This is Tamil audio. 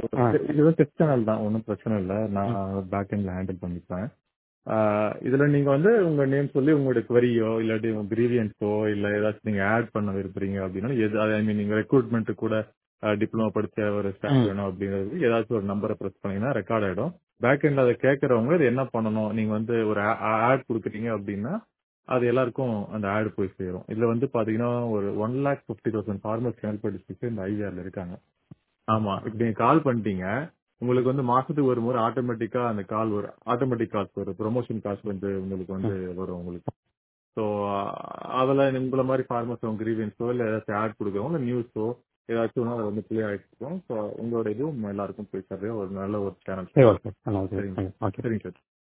ஆ. இது டெஸ்ட் சேனல் தான் ஒன்றும் பிரச்சனை இல்லை நான் பேக் எண்ட்ல ஹேண்டில் பண்ணிப்பேன் ஆஹ் இதுல நீங்க வந்து உங்க நேம் சொல்லி உங்களுடைய query-யோ இல்லாட்டி உங்க கிரீவியன்ஸோ இல்ல ஏதாச்சும் நீங்க ஆட் பண்ண விரும்புறீங்க அப்படின்னா எது ஐ மீன் நீங்க ரெக்ரூட்மெண்ட் கூட டிப்ளமோ படிச்ச ஒரு ஸ்டாஃப் ம். வேணும் அப்படிங்கிறது ஏதாச்சும் ஒரு நம்பரை ப்ரெஸ் பண்ணீங்கன்னா ரெக்கார்ட் ஆயிடும் பேக் எண்ட் அதை கேட்கறவங்க இது என்ன பண்ணணும் நீங்க வந்து ஒரு ஆட் கொடுக்குறீங்க அப்படின்னா அது எல்லாருக்கும் அந்த ஆட் போய் சேரும் இதுல வந்து பாத்தீங்கன்னா ஒரு one lakh fifty thousand farmers கேள்வி இந்த ஐவிஆர்ல இருக்காங்க ஆமா இப்ப நீங்க கால் பண்ணிட்டீங்க உங்களுக்கு வந்து மாசத்துக்கு ஒரு முறை ஆட்டோமேட்டிக்கா அந்த கால் ஒரு ஆட்டோமேட்டிக் கால்ஸ் வரும் ப்ரொமோஷன் கால்ஸ் வந்து உங்களுக்கு வந்து வரும் உங்களுக்கு ஸோ அதுல உங்களை மாதிரி ஃபார்மர்ஸ் உங்க கிரீவியன்ஸோ இல்ல ஏதாச்சும் ஆட் கொடுக்குறோம் இல்ல நியூஸோ ஏதாச்சும் அதை வந்து பிளே ஆயிட்டு இருக்கும் ஸோ உங்களோட இதுவும் எல்லாருக்கும் போய் சேர்றது ஒரு நல்ல ஒரு சேனல் சரி ஓகே நல்லா இருக்கு சரிங்க ஓகே சரிங்க சார்